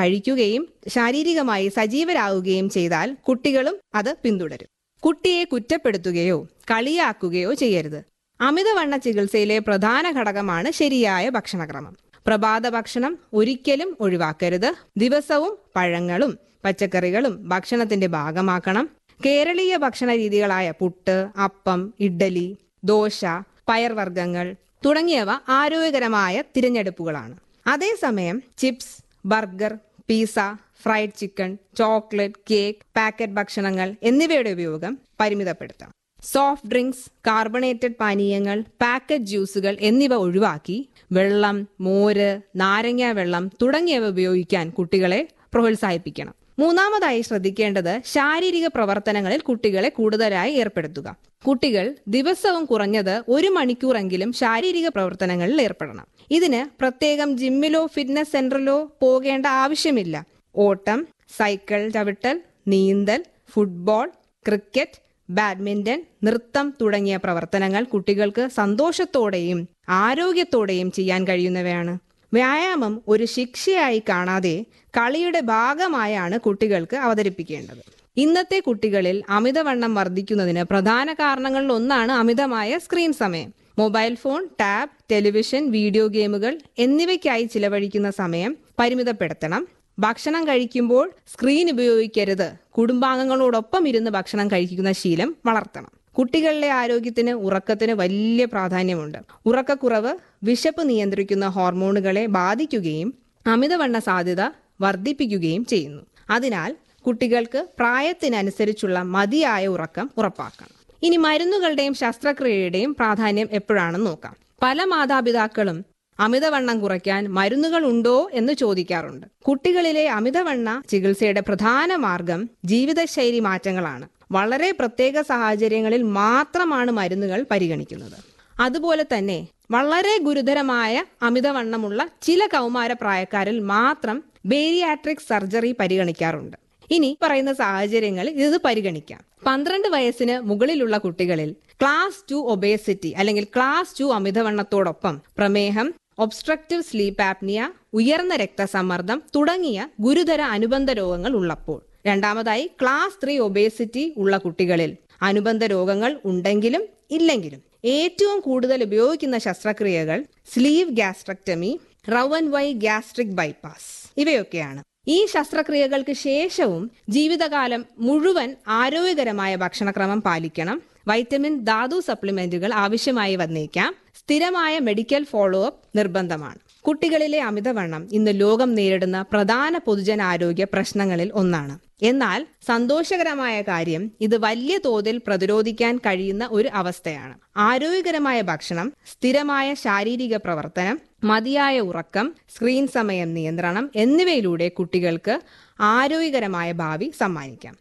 കഴിക്കുകയും ശാരീരികമായി സജീവരാകുകയും ചെയ്താൽ കുട്ടികളും അത് പിന്തുടരും കുട്ടിയെ കുറ്റപ്പെടുത്തുകയോ കളിയാക്കുകയോ ചെയ്യരുത് അമിതവണ്ണ ചികിത്സയിലെ പ്രധാന ഘടകമാണ് ശരിയായ ഭക്ഷണക്രമം പ്രഭാത ഭക്ഷണം ഒരിക്കലും ഒഴിവാക്കരുത് ദിവസവും പഴങ്ങളും പച്ചക്കറികളും ഭക്ഷണത്തിന്റെ ഭാഗമാക്കണം കേരളീയ ഭക്ഷണ രീതികളായ പുട്ട് അപ്പം ഇഡ്ഡലി ദോശ പയർവർഗ്ഗങ്ങൾ തുടങ്ങിയവ ആരോഗ്യകരമായ തിരഞ്ഞെടുപ്പുകളാണ് അതേസമയം chips burger pizza fried chicken chocolate cake packet ഭക്ഷണങ്ങൾ എന്നിവയുടെ ഉപയോഗം പരിമിതപ്പെടുത്താം സോഫ്റ്റ് ഡ്രിങ്ക്സ് കാർബണേറ്റഡ് പാനീയങ്ങൾ പാക്കറ്റ് ജ്യൂസുകൾ എന്നിവ ഒഴിവാക്കി വെള്ളം മോര് നാരങ്ങ വെള്ളം തുടങ്ങിയവ ഉപയോഗിക്കാൻ കുട്ടികളെ പ്രോത്സാഹിപ്പിക്കണം മൂന്നാമതായി ശ്രദ്ധിക്കേണ്ടത് ശാരീരിക പ്രവർത്തനങ്ങളിൽ കുട്ടികളെ കൂടുതലായി ഏർപ്പെടുത്തുക കുട്ടികൾ ദിവസവും കുറഞ്ഞത് ഒരു മണിക്കൂറെങ്കിലും ശാരീരിക പ്രവർത്തനങ്ങളിൽ ഏർപ്പെടണം ഇതിന് പ്രത്യേകം ജിമ്മിലോ ഫിറ്റ്നസ് സെന്ററിലോ പോകേണ്ട ആവശ്യമില്ല ഓട്ടം സൈക്കിൾ ചവിട്ടൽ നീന്തൽ ഫുട്ബോൾ ക്രിക്കറ്റ് ബാഡ്മിന്റൺ നൃത്തം തുടങ്ങിയ പ്രവർത്തനങ്ങൾ കുട്ടികൾക്ക് സന്തോഷത്തോടെയും ആരോഗ്യത്തോടെയും ചെയ്യാൻ കഴിയുന്നവയാണ് വ്യായാമം ഒരു ശിക്ഷയായി കാണാതെ കളിയുടെ ഭാഗമായാണ് കുട്ടികൾക്ക് അവതരിപ്പിക്കേണ്ടത് ഇന്നത്തെ കുട്ടികളിൽ അമിതവണ്ണം വർദ്ധിക്കുന്നതിന് പ്രധാന കാരണങ്ങളിൽ ഒന്നാണ് അമിതമായ സ്ക്രീൻ സമയം mobile phone tab television video ഗെയിമുകൾ എന്നിവയ്ക്കായി ചിലവഴിക്കുന്ന സമയം പരിമിതപ്പെടുത്തണം ഭക്ഷണം കഴിക്കുമ്പോൾ സ്ക്രീൻ ഉപയോഗിക്കരുത് കുടുംബാംഗങ്ങളോടൊപ്പം ഇരുന്ന് ഭക്ഷണം കഴിക്കുന്ന ശീലം വളർത്തണം കുട്ടികളിലെ ആരോഗ്യത്തിന് ഉറക്കത്തിന് വലിയ പ്രാധാന്യമുണ്ട് ഉറക്കക്കുറവ് വിശപ്പ് നിയന്ത്രിക്കുന്ന ഹോർമോണുകളെ ബാധിക്കുകയും അമിതവണ്ണ സാധ്യത വർദ്ധിപ്പിക്കുകയും ചെയ്യുന്നു അതിനാൽ കുട്ടികൾക്ക് പ്രായത്തിനനുസരിച്ചുള്ള മതിയായ ഉറക്കം ഉറപ്പാക്കണം ഇനി മരുന്നുകളുടെയും ശസ്ത്രക്രിയയുടെയും പ്രാധാന്യം എപ്പോഴാണെന്ന് നോക്കാം പല മാതാപിതാക്കളും അമിതവണ്ണം കുറയ്ക്കാൻ മരുന്നുകൾ ഉണ്ടോ എന്ന് ചോദിക്കാറുണ്ട് കുട്ടികളിലെ അമിതവണ്ണ ചികിത്സയുടെ പ്രധാന മാർഗം ജീവിതശൈലി മാറ്റങ്ങളാണ് വളരെ പ്രത്യേക സാഹചര്യങ്ങളിൽ മാത്രമാണ് മരുന്നുകൾ പരിഗണിക്കുന്നത് അതുപോലെ തന്നെ വളരെ ഗുരുതരമായ അമിതവണ്ണമുള്ള ചില കൗമാര പ്രായക്കാരിൽ മാത്രം ബേരിയാട്രിക് സർജറി പരിഗണിക്കാറുണ്ട് ഇനി പറയുന്ന സാഹചര്യങ്ങളിൽ ഇത് പരിഗണിക്കാം പന്ത്രണ്ട് വയസ്സിന് മുകളിലുള്ള കുട്ടികളിൽ ക്ലാസ് ടു ഒബേസിറ്റി അല്ലെങ്കിൽ ക്ലാസ് ടു അമിതവണ്ണത്തോടൊപ്പം പ്രമേഹം ഒബ്സ്ട്രക്റ്റീവ് സ്ലീപ്പ് ആപ്നിയ ഉയർന്ന രക്തസമ്മർദ്ദം തുടങ്ങിയ ഗുരുതര അനുബന്ധ രോഗങ്ങൾ ഉള്ളപ്പോൾ രണ്ടാമതായി ക്ലാസ് ത്രീ ഒബേസിറ്റി ഉള്ള കുട്ടികളിൽ അനുബന്ധ രോഗങ്ങൾ ഉണ്ടെങ്കിലും ഇല്ലെങ്കിലും ഏറ്റവും കൂടുതൽ ഉപയോഗിക്കുന്ന ശസ്ത്രക്രിയകൾ sleeve gastrectomy roux en Y gastric bypass ഇവയൊക്കെയാണ് ഈ ശസ്ത്രക്രിയകൾക്ക് ശേഷവും ജീവിതകാലം മുഴുവൻ ആരോഗ്യകരമായ ഭക്ഷണക്രമം പാലിക്കണം വൈറ്റമിൻ ധാതു സപ്ലിമെന്റുകൾ ആവശ്യമായി വന്നേക്കാം സ്ഥിരമായ മെഡിക്കൽ ഫോളോ അപ്പ് നിർബന്ധമാണ് കുട്ടികളിലെ അമിതവണ്ണം ഇന്ന് ലോകം നേരിടുന്ന പ്രധാന പൊതുജനാരോഗ്യ പ്രശ്നങ്ങളിൽ ഒന്നാണ് എന്നാൽ സന്തോഷകരമായ കാര്യം ഇത് വലിയ തോതിൽ പ്രതിരോധിക്കാൻ കഴിയുന്ന ഒരു അവസ്ഥയാണ് ആരോഗ്യകരമായ ഭക്ഷണം സ്ഥിരമായ ശാരീരിക പ്രവർത്തനം മതിയായ ഉറക്കം സ്ക്രീൻ സമയം നിയന്ത്രണം എന്നിവയിലൂടെ കുട്ടികൾക്ക് ആരോഗ്യകരമായ ഭാവി സമ്മാനിക്കാം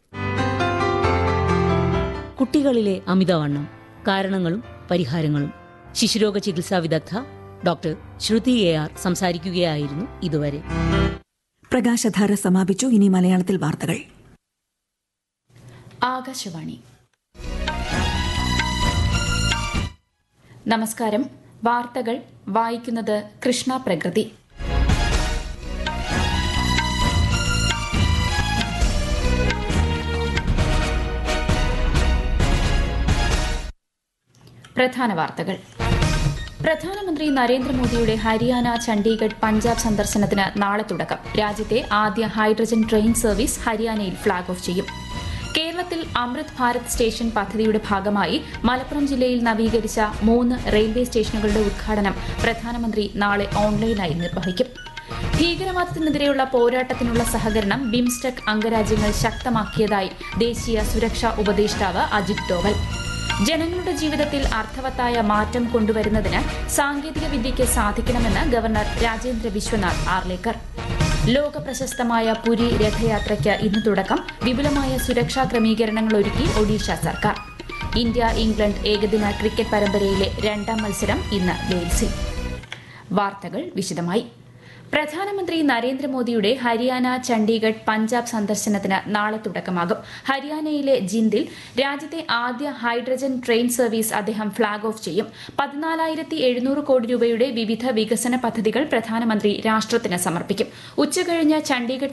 കുട്ടികളിലെ അമിതവണ്ണം കാരണങ്ങളും പരിഹാരങ്ങളും ശിശുരോഗ ചികിത്സാ വിദഗ്ധ ഡോക്ടർ ശ്രുതി എ ആർ സംസാരിക്കുകയായിരുന്നു ഇതുവരെ പ്രകാശധാര സമാപിച്ചു ഇനി മലയാളത്തിൽ വാർത്തകൾ ആകാശവാണി നമസ്കാരം വാർത്തകൾ വായിക്കുന്നത് കൃഷ്ണ പ്രകൃതി പ്രധാന വാർത്തകൾ പ്രധാനമന്ത്രി നരേന്ദ്രമോദിയുടെ ഹരിയാന ചണ്ഡീഗഡ് പഞ്ചാബ് സന്ദർശനത്തിന് നാളെ തുടക്കം രാജ്യത്തെ ആദ്യ ഹൈഡ്രജൻ ട്രെയിൻ സർവീസ് ഹരിയാനയിൽ ഫ്ളാഗ് ഓഫ് ചെയ്യും കേരളത്തിൽ അമൃത് ഭാരത് സ്റ്റേഷൻ പദ്ധതിയുടെ ഭാഗമായി മലപ്പുറം ജില്ലയിൽ നവീകരിച്ച മൂന്ന് റെയിൽവേ സ്റ്റേഷനുകളുടെ ഉദ്ഘാടനം പ്രധാനമന്ത്രി നാളെ ഓൺലൈനായി നിർവഹിക്കും ഭീകരവാദത്തിനെതിരെയുള്ള പോരാട്ടത്തിനുള്ള സഹകരണം ബിംസ്റ്റെക് അംഗരാജ്യങ്ങൾ ശക്തമാക്കിയതായി ദേശീയ സുരക്ഷാ ഉപദേഷ്ടാവ് അജിത് ഡോവൽ ജനങ്ങളുടെ ജീവിതത്തിൽ അർത്ഥവത്തായ മാറ്റം കൊണ്ടുവരുന്നതിന് സാങ്കേതിക വിദ്യയ്ക്ക് സാധിക്കണമെന്ന് ഗവർണർ രാജേന്ദ്ര വിശ്വനാഥ് ആർലേക്കർ ലോക പ്രശസ്തമായ പുരി രഥയാത്രയ്ക്ക് ഇന്ന് തുടക്കം വിപുലമായ സുരക്ഷാ ക്രമീകരണങ്ങൾ ഒരുക്കി ഒഡീഷ സർക്കാർ ഇന്ത്യ ഇംഗ്ലണ്ട് ഏകദിന ക്രിക്കറ്റ് പരമ്പരയിലെ രണ്ടാം മത്സരം ഇന്ന് വെയിൽസിൽ വാർത്തകൾ വിശദമായി പ്രധാനമന്ത്രി നരേന്ദ്രമോദിയുടെ ഹരിയാന ചണ്ഡീഗഡ് പഞ്ചാബ് സന്ദർശനത്തിന് നാളെ തുടക്കമാകും ഹരിയാനയിലെ ജിന്ദിൽ രാജ്യത്തെ ആദ്യ ഹൈഡ്രജൻ ട്രെയിൻ സർവീസ് അദ്ദേഹം ഫ്ളാഗ് ഓഫ് ചെയ്യും പതിനാലായിരത്തി എഴുന്നൂറ് കോടി രൂപയുടെ വിവിധ വികസന പദ്ധതികൾ പ്രധാനമന്ത്രി രാഷ്ട്രത്തിന് സമർപ്പിക്കും ഉച്ചകഴിഞ്ഞ് ചണ്ഡീഗഡ്